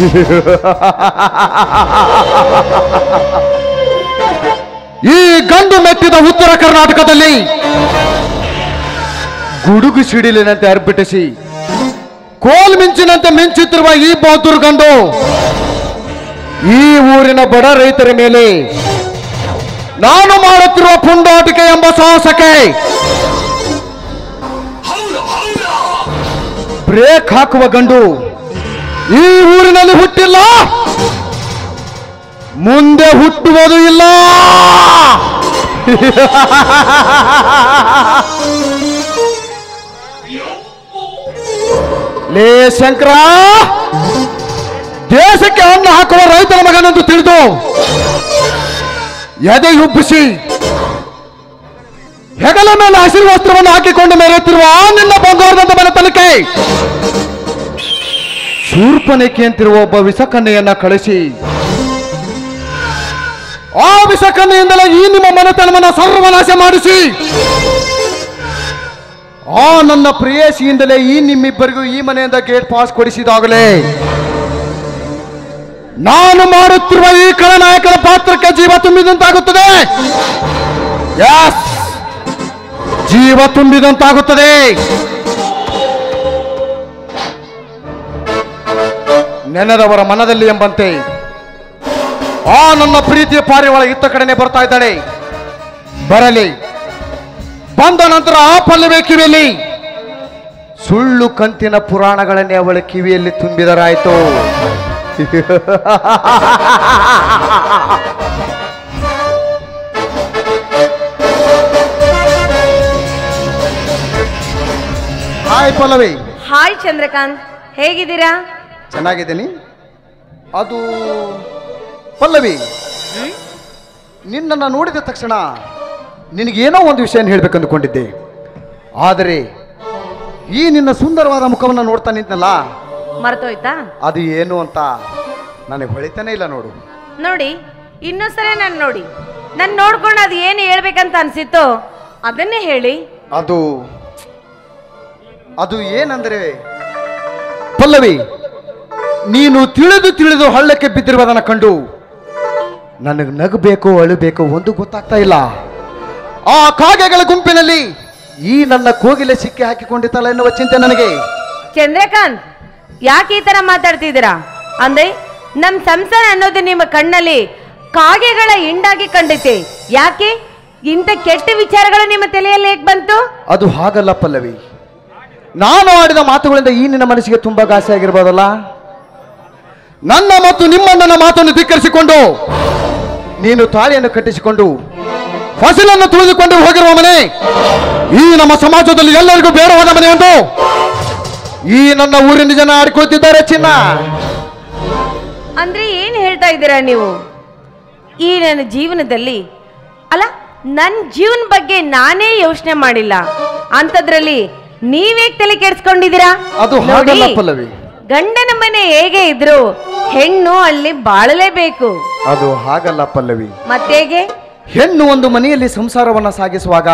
ಈ ಗಂಡು ಮೆಟ್ಟಿದ ಉತ್ತರ ಕರ್ನಾಟಕದಲ್ಲಿ ಗುಡುಗು ಸಿಡಿಲಿನಂತೆ ಅರ್ಪಿಟಿಸಿ ಕೋಲ್ ಮಿಂಚಿನಂತೆ ಮಿಂಚುತ್ತಿರುವ ಈ ಬಹದ್ದೂರ್ ಗಂಡು ಈ ಊರಿನ ಬಡ ರೈತರ ಮೇಲೆ ನಾನು ಮಾಡುತ್ತಿರುವ ಪುಂಡಾಟಿಕೆ ಎಂಬ ಸಾಹಸಕ್ಕೆ ಬ್ರೇಕ್ ಹಾಕುವ ಗಂಡು ಈ ಊರಿನಲ್ಲಿ ಹುಟ್ಟಿಲ್ಲ ಮುಂದೆ ಹುಟ್ಟುವುದು ಇಲ್ಲ ಲೇ ಶಂಕರ ದೇಶಕ್ಕೆ ಅನ್ನ ಹಾಕುವ ರೈತರ ಮಗನೆಂದು ತಿಳಿದು ಎದೆಯುಬ್ಬಿಸಿ ಹೆಗಲ ಮೇಲೆ ಹಸಿರು ವಸ್ತ್ರವನ್ನು ಹಾಕಿಕೊಂಡು ಮೆರೆಯುತ್ತಿರುವ ಆ ನಿನ್ನ ಬಂಗಾರದಂತ ಮನೆತನಕ್ಕೆ ಶೂರ್ಪನೇಕೆ ಅಂತಿರುವ ಒಬ್ಬ ವಿಸಕನ್ನೆಯನ್ನ ಕಳಿಸಿ ಆ ವಿಸಕನ್ನೆಯಿಂದಲೇ ಈ ನಿಮ್ಮ ಮನೆತನವನ್ನ ಸರ್ವನಾಶ ಮಾಡಿಸಿ ಆ ನನ್ನ ಪ್ರೇಯಸಿಯಿಂದಲೇ ಈ ನಿಮ್ಮಿಬ್ಬರಿಗೂ ಈ ಮನೆಯಿಂದ ಗೇಟ್ ಪಾಸ್ ಕೊಡಿಸಿದಾಗಲೇ ನಾನು ಮಾಡುತ್ತಿರುವ ಈ ಖಳನಾಯಕನ ಪಾತ್ರಕ್ಕೆ ಜೀವ ತುಂಬಿದಂತಾಗುತ್ತದೆ Yes! ಜೀವ ತುಂಬಿದಂತಾಗುತ್ತದೆ ನೆನೆದವರ ಮನದಲ್ಲಿ ಎಂಬಂತೆ ಆ ನನ್ನ ಪ್ರೀತಿಯ ಪಾರಿವಾಳ ಇತ್ತ ಕಡೆನೆ ಬರ್ತಾ ಇದ್ದಾಳೆ ಬರಲಿ ಬಂದ ನಂತರ ಆ ಪಲ್ಲವಿ ಕಿವಿಯಲ್ಲಿ ಸುಳ್ಳು ಕಂತಿನ ಪುರಾಣಗಳನ್ನೇ ಅವಳ ಕಿವಿಯಲ್ಲಿ ತುಂಬಿದರಾಯಿತು ಹಾಯ್ ಪಲ್ಲವಿ ಹಾಯ್ ಚಂದ್ರಕಾಂತ್ ಹೇಗಿದ್ದೀರಾ ಚೆನ್ನಾಗಿದ್ದೀನಿ ಅದು ಪಲ್ಲವಿ ನಿನ್ನನ್ನು ನೋಡಿದ ತಕ್ಷಣ ನಿನಗೇನೋ ಒಂದು ವಿಷಯ ಹೇಳ್ಬೇಕಂದುಕೊಂಡಿದ್ದೆ ಆದರೆ ಈ ನಿನ್ನ ಸುಂದರವಾದ ಮುಖವನ್ನು ನೋಡ್ತಾ ನಿಂತನಲ್ಲ ಮರ್ತೋಯ್ತಾ ಅದು ಏನು ಅಂತ ನನಗೆ ಹೊಳಿತಾನೆ ಇಲ್ಲ ನೋಡು ನೋಡಿ ಇನ್ನೊಂದ್ಸಲ ನಾನು ನೋಡಿ ನಾನು ನೋಡ್ಕೊಂಡು ಅದು ಏನು ಹೇಳ್ಬೇಕಂತ ಅನ್ಸಿತ್ತೋ ಅದನ್ನೇ ಹೇಳಿ ಅದು ಅದು ಏನಂದರೆ ಪಲ್ಲವಿ ನೀನು ತಿಳಿದು ತಿಳಿದು ಹಳ್ಳಕ್ಕೆ ಬಿದ್ದಿರುವುದನ್ನು ಕಂಡು ನನಗೆ ನಗಬೇಕು ಅಳಬೇಕು ಒಂದು ಗೊತ್ತಾಗ್ತಾ ಇಲ್ಲ ಆ ಕಾಗೆಗಳ ಗುಂಪಿನಲ್ಲಿ ಈ ನನ್ನ ಕೋಗಿಲೆ ಸಿಕ್ಕಿ ಹಾಕಿಕೊಂಡಿತ್ತಲ್ಲ ಎನ್ನುವ ಚಿಂತೆ ನನಗೆ ಚಂದ್ರಕಾಂತ್ ಯಾಕೆ ಈ ತರ ಮಾತಾಡ್ತಿದ್ದೀರಾ ಅಂದ್ರೆ ನಮ್ ಸಂಸಾರ ಅನ್ನೋದು ನಿಮ್ಮ ಕಣ್ಣಲ್ಲಿ ಕಾಗೆಗಳ ಹಿಂಡಾಗಿ ಕಂಡೈತೆ ಯಾಕೆ ಇಂಥ ಕೆಟ್ಟ ವಿಚಾರಗಳು ನಿಮ್ಮ ತಲೆಯಲ್ಲಿ ಹೇಗೆ ಬಂತು ಅದು ಹಾಗಲ್ಲ ಪಲ್ಲವಿ ನಾನು ಆಡಿದ ಮಾತುಗಳಿಂದ ಈ ನಿನ್ನ ಮನಸ್ಸಿಗೆ ತುಂಬಾ ಗಾಸೆ ಆಗಿರ್ಬೋದಲ್ಲ ನನ್ನ ಮತ್ತು ನಿಮ್ಮ ನನ್ನ ಮಾತನ್ನು ಧಿಕ್ಕರಿಸಿಕೊಂಡು ನೀನು ತಾಳಿಯನ್ನು ಕಟ್ಟಿಸಿಕೊಂಡು ಫಸಲನ್ನು ತುಳಿದುಕೊಂಡು ಹೋಗಿರುವ ಮನೆ ಈ ನಮ್ಮ ಸಮಾಜದಲ್ಲಿ ಎಲ್ಲರಿಗೂ ಬೇಡವಾದ ಮನೆ ಎಂದು ಈ ನನ್ನ ಊರಿನ ಜನ ಆಡ್ಕೊಳ್ತಿದ್ದಾರೆ ಚಿನ್ನ ಅಂದ್ರೆ ಏನು ಹೇಳ್ತಾ ಇದ್ದೀರಾ ನೀವು ಈ ನನ್ನ ಜೀವನದಲ್ಲಿ ಅಲ್ಲ ನನ್ನ ಜೀವನ ಬಗ್ಗೆ ನಾನೇ ಯೋಚನೆ ಮಾಡಿಲ್ಲ ಅಂಥದ್ರಲ್ಲಿ ನೀವೇ ತಲೆ ಕೆಡ್ಸ್ಕೊಂಡಿದ್ದೀರಾ ಅದು ನೋಡಿ, ಹಾಗಲ್ಲ ಪಲ್ಲವಿ ಗಂಡನ ಮನೆ ಹೇಗೆ ಇದ್ರು ಹೆಣ್ಣು ಅಲ್ಲಿ ಬಾಳಲೇಬೇಕು ಅದು ಹಾಗಲ್ಲ ಪಲ್ಲವಿ ಮತ್ತೇಗೆ ಹೆಣ್ಣು ಒಂದು ಮನೆಯಲ್ಲಿ ಸಂಸಾರವನ್ನ ಸಾಗಿಸುವಾಗ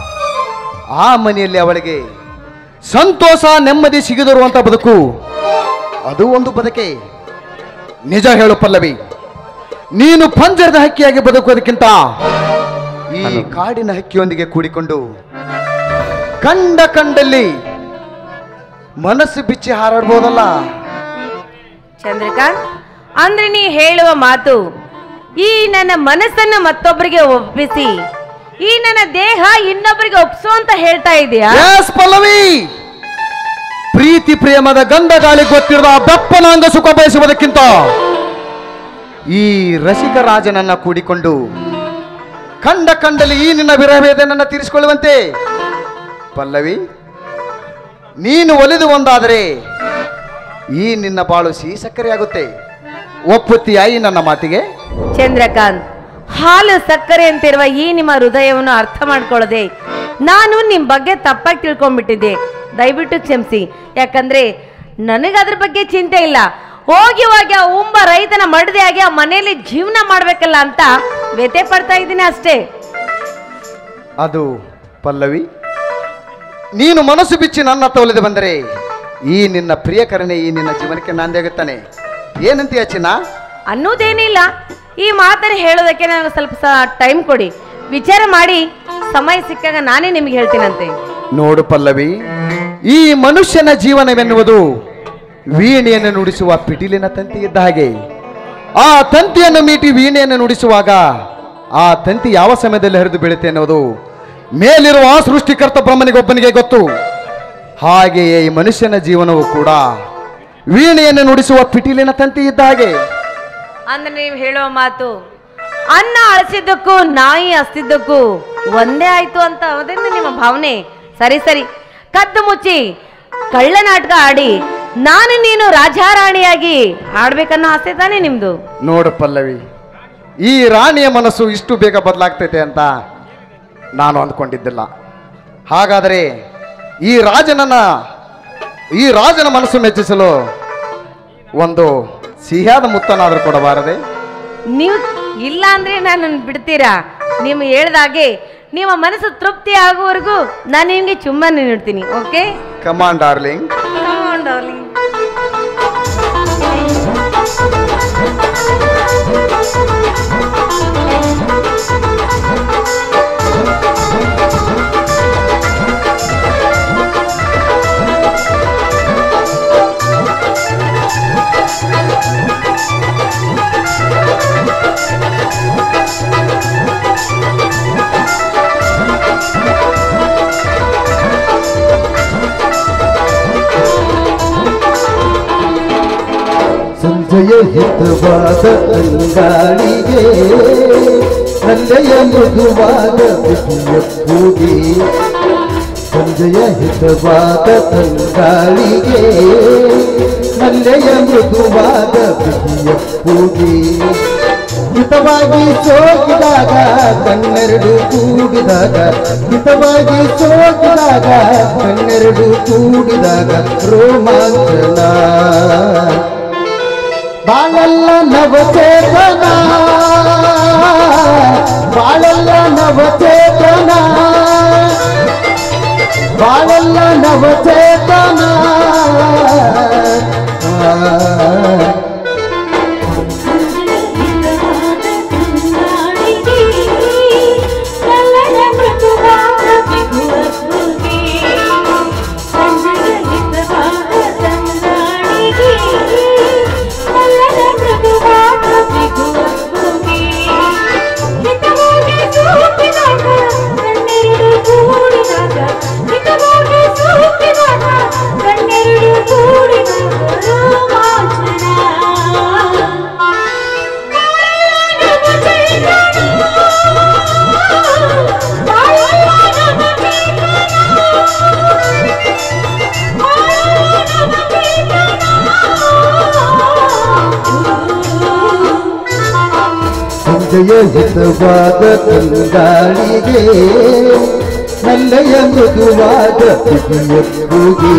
ಆ ಮನೆಯಲ್ಲಿ ಅವಳಿಗೆ ಸಂತೋಷ ನೆಮ್ಮದಿ ಸಿಗದಿರುವಂತ ಬದುಕು ಅದು ಒಂದು ಬದುಕೆ ನಿಜ ಹೇಳು ಪಲ್ಲವಿ ನೀನು ಪಂಜರದ ಹಕ್ಕಿಯಾಗಿ ಬದುಕೋದಕ್ಕಿಂತ ಈ ಕಾಡಿನ ಹಕ್ಕಿಯೊಂದಿಗೆ ಕೂಡಿಕೊಂಡು ಕಂಡ ಕಂಡಲ್ಲಿ ಮನಸ್ಸು ಬಿಚ್ಚಿ ಹಾರಾಡ್ಬೋದಲ್ಲ ಚಂದ್ರಕಾಂತ್ ಅಂದ್ರೆ ನೀ ಹೇಳುವ ಮಾತು ಈ ನನ್ನ ಮನಸ್ಸನ್ನು ಮತ್ತೊಬ್ಬರಿಗೆ ಒಪ್ಪಿಸಿ ಈ ನನ್ನ ದೇಹ ಇನ್ನೊಬ್ಬರಿಗೆ ಒಪ್ಸು ಅಂತ ಹೇಳ್ತಾ ಇದೀಯಾ ಎಸ್ ಪಲ್ಲವಿ ಪ್ರೀತಿ ಪ್ರೇಮದ ಗಂಧ ಗಾಳಿ ಗೊತ್ತಿರದ ಬೆಪ್ಪನಾಂಗ ಸುಖ ಬಯಸುವುದಕ್ಕಿಂತ ಈ ರಸಿಕ ರಾಜನನ್ನ ಕೂಡಿಕೊಂಡು ಕಂಡ ಕಂಡಲ್ಲಿ ಈ ನಿನ್ನ ವಿರಹವೇದನನ್ನ ತೀರಿಸಿಕೊಳ್ಳುವಂತೆ ಪಲ್ಲವಿ ನೀನು ಒಲಿದು ಒಂದಾದರೆ ಈ ನಿನ್ನ ಬಾಳು ಸಿಹಿ ಸಕ್ಕರೆಯಾಗುತ್ತೆ ಒಪ್ಪುತ್ತೀಯಾ ಈ ನನ್ನ ಮಾತಿಗೆ ಚಂದ್ರಕಾಂತ್ ಹಾಲು ಸಕ್ಕರೆ ಅಂತಿರುವ ಈ ನಿಮ್ಮ ಹೃದಯವನ್ನು ಅರ್ಥ ಮಾಡ್ಕೊಳ್ಳದೆ ನಾನು ನಿಮ್ಮ ಬಗ್ಗೆ ತಪ್ಪಾಗಿ ತಿಳ್ಕೊಂಡ್ಬಿಟ್ಟಿದ್ದೆ ದಯವಿಟ್ಟು ಕ್ಷಮಿಸಿ ಯಾಕಂದ್ರೆ ನನಗೆ ಅದ್ರ ಬಗ್ಗೆ ಚಿಂತೆ ಇಲ್ಲ ಹೋಗಿ ಹೋಗಿ ಆ ಉಂಬ ರೈತನ ಮಡದೆಯಾಗಿ ಆ ಮನೆಯಲ್ಲಿ ಜೀವನ ಮಾಡ್ಬೇಕಲ್ಲ ಅಂತ ವ್ಯಥೆ ಪಡ್ತಾ ಇದ್ದೀನಿ ಅಷ್ಟೇ ಅದು ಪಲ್ಲವಿ ನೀನು ಮನಸ್ಸು ಬಿಚ್ಚಿ ನನ್ನ ತೋಲಿದೆ ಬಂದರೆ ಈ ನಿನ್ನ ಪ್ರಿಯಕರನೇ ಈ ನಿನ್ನ ಜೀವನಕ್ಕೆ ನಾಂದಿಯಾಗುತ್ತಾನೆ ಏನಂತೀಯ ಚಿನ್ನ ಅನ್ನೋದೇನಿಲ್ಲ ಈ ಮಾತನ್ನು ಹೇಳೋದಕ್ಕೆ ನನಗೆ ಸ್ವಲ್ಪ ಸ ಟೈಮ್ ಕೊಡಿ ವಿಚಾರ ಮಾಡಿ ಸಮಯ ಸಿಕ್ಕಾಗ ನಾನೇ ನಿಮಗೆ ಹೇಳ್ತೀನಂತೆ ನೋಡು ಪಲ್ಲವಿ ಈ ಮನುಷ್ಯನ ಜೀವನವೆನ್ನುವುದು ವೀಣೆಯನ್ನು ನುಡಿಸುವ ಪಿಟೀಲಿನ ತಂತಿ ಇದ್ದ ಹಾಗೆ ಆ ತಂತಿಯನ್ನು ಮೀಟಿ ವೀಣೆಯನ್ನು ನುಡಿಸುವಾಗ ಆ ತಂತಿ ಯಾವ ಸಮಯದಲ್ಲಿ ಹರಿದು ಬೀಳುತ್ತೆ ಎನ್ನುವುದು ಮೇಲಿರುವ ಆ ಸೃಷ್ಟಿಕರ್ತ ಬ್ರಹ್ಮನಿಗೊಬ್ಬನಿಗೆ ಗೊತ್ತು ಹಾಗೆಯೇ ಈ ಮನುಷ್ಯನ ಜೀವನವು ಕೂಡ ವೀಣೆಯನ್ನು ನುಡಿಸುವ ಪಿಟೀಲಿನ ತಂತಿ ಇದ್ದ ಹಾಗೆ ಅಂದ್ರೆ ನೀವು ಹೇಳೋ ಮಾತು ಅನ್ನ ಅಳಿಸಿದ್ದಕ್ಕೂ ನಾಯಿ ಹಸ್ತಿದ್ದಕ್ಕೂ ಒಂದೇ ಆಯ್ತು ಅಂತ ಅದರಿಂದ ನಿಮ್ಮ ಭಾವನೆ ಸರಿ ಸರಿ ಕದ್ದು ಮುಚ್ಚಿ ಕಳ್ಳ ನಾಟಕ ಆಡಿ ನಾನು ನೀನು ರಾಜಾರಾಣಿಯಾಗಿ ಆಡ್ಬೇಕನ್ನೋ ಆಸೆ ತಾನೇ ನಿಮ್ದು ನೋಡು ಪಲ್ಲವಿ ಈ ರಾಣಿಯ ಮನಸ್ಸು ಇಷ್ಟು ಬೇಗ ಬದಲಾಗ್ತೈತೆ ಅಂತ ನಾನು ಅಂದ್ಕೊಂಡಿದ್ದಿಲ್ಲ ಹಾಗಾದರೆ ಈ ರಾಜನನ್ನ ಈ ರಾಜನ ಮನಸ್ಸು ಮೆಚ್ಚಿಸಲು ಒಂದು ಸಿಹಿಯಾದ ಮುತ್ತನಾದರೂ ಕೊಡಬಾರದೆ ನೀವು ಇಲ್ಲ ಅಂದ್ರೆ ನಾನು ಬಿಡ್ತೀರಾ ನೀವು ಹೇಳ್ದಾಗೆ ನಿಮ್ಮ ಮನಸ್ಸು ತೃಪ್ತಿ ಆಗುವವರೆಗೂ ನಾನು ನಿಮಗೆ ಚುಮ್ಮನೆ ನೀಡ್ತೀನಿ ಓಕೆ ಕಮಾಂಡ್ ಡಾರ್ಲಿಂಗ್ ಸಂಜಯ ಹಿತವಾದ ಅಂಗಾಳಿಗೆ ಸಂಜಯ ಮೃದುವಾದ ಬಿಸಿಯ ಕೂಗಿ ಸಂಜಯ ಹಿತವಾದ ತಂಗಾಳಿಗೆ ನಲ್ಲೆಯ ಮೃದುವಾದ ಬಿಸಿಯ ಕೂಗಿ ಹಿತವಾಗಿ ಸೋಕಿದಾಗ ಕಣ್ಣೆರಡು ಕೂಡಿದಾಗ ಹಿತವಾಗಿ ಸೋಕಿದಾಗ ಕಣ್ಣೆರಡು ಕೂಡಿದಾಗ ರೋಮಾಂಚನ ಬಾಳೆಲ್ಲ ನವಚೇತನ ಬಾಳೆಲ್ಲ ನವಚೇತನ ಬಾಳೆಲ್ಲ ನವಚೇತನ ಸಂಜಯ ಹಿತವಾದ ತಂಗಾಳಿಗೆ ನಲ್ಲೆಯ ಮೃದುವಾದ ಬಿಸಿಯ ಕೂಗಿ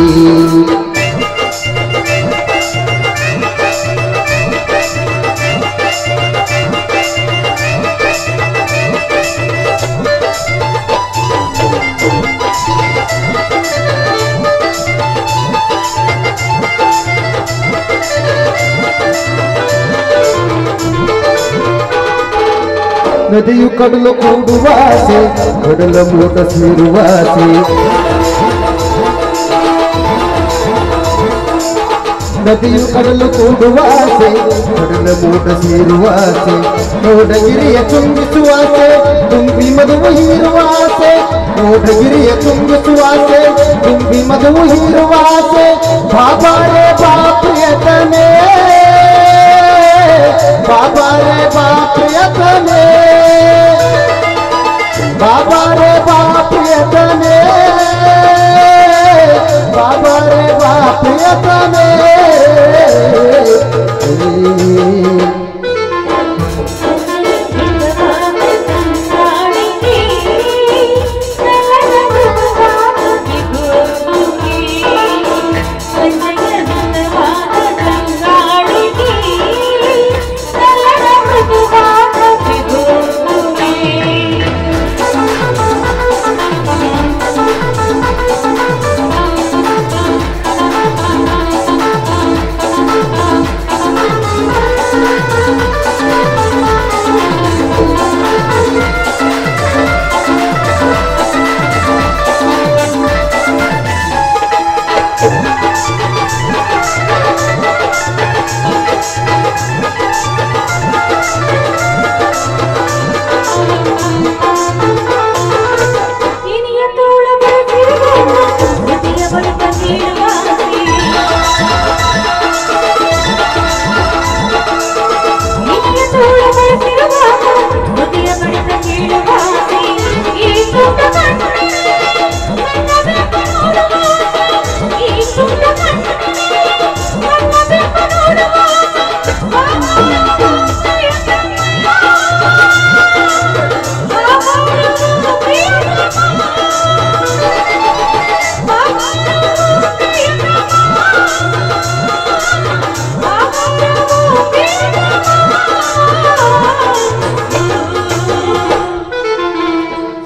ನದಿಯು ಕಡಲು ಕೂಡುವಾಸೆ ಕಡಲ ಮೂಟ ಸೇರುವಾಸೆ ನದಿಯು ಕಡಲು ಕೂಡುವಾಸೆ ಕಡಲ ಮೂಟ ಸೇರುವಾಸೆ ನೋಡಗಿರಿಯ ಚುಂಬಿಸುವಾಸೆ ತುಂಬಿ ಮಧುವು ಹೀರುವಾಸೆ ನೋಡಗಿರಿಯ ಚುಂಬಿಸುವಾಸೆ ತುಂಬಿ ಮಧುವು ಹೀರುವಾಸೆ ಬಾಬಾರೆ ಬಾಪ್ರಿಯತನೇ ಬಾಬಾ रे बाप यतने बाबा रे बाप यतने बाबा रे बाप यतने Thank you.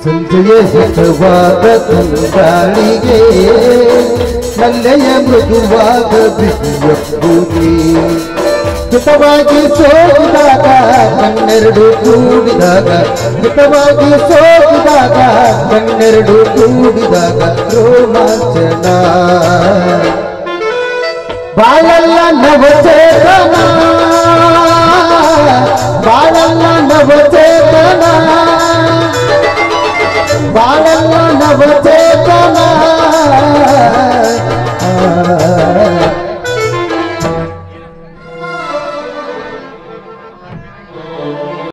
ಸಂಜೆಯ ಹಿತವಾದ ತಂಗಾಳಿಗೆ ನಲ್ಲೆಯ ಮೃದುವಾದ ಬಿಸಿಯ ಬೂದಿ ಹಿತವಾಗಿ ಸೋಕಿದಾಗ ಕಣ್ಣೆರಡು ಕೂಡಿದಾಗ ಹಿತವಾಗಿ ಸೋಕಿದಾಗ ಕಣ್ಣೆರಡು ಕೂಡಿದಾಗ ರೋಮಾಂಚನ ಬಾಳಲ್ಲ ನವಚೇತನ ಬಾಳಲ್ಲ ನವಚೇತನ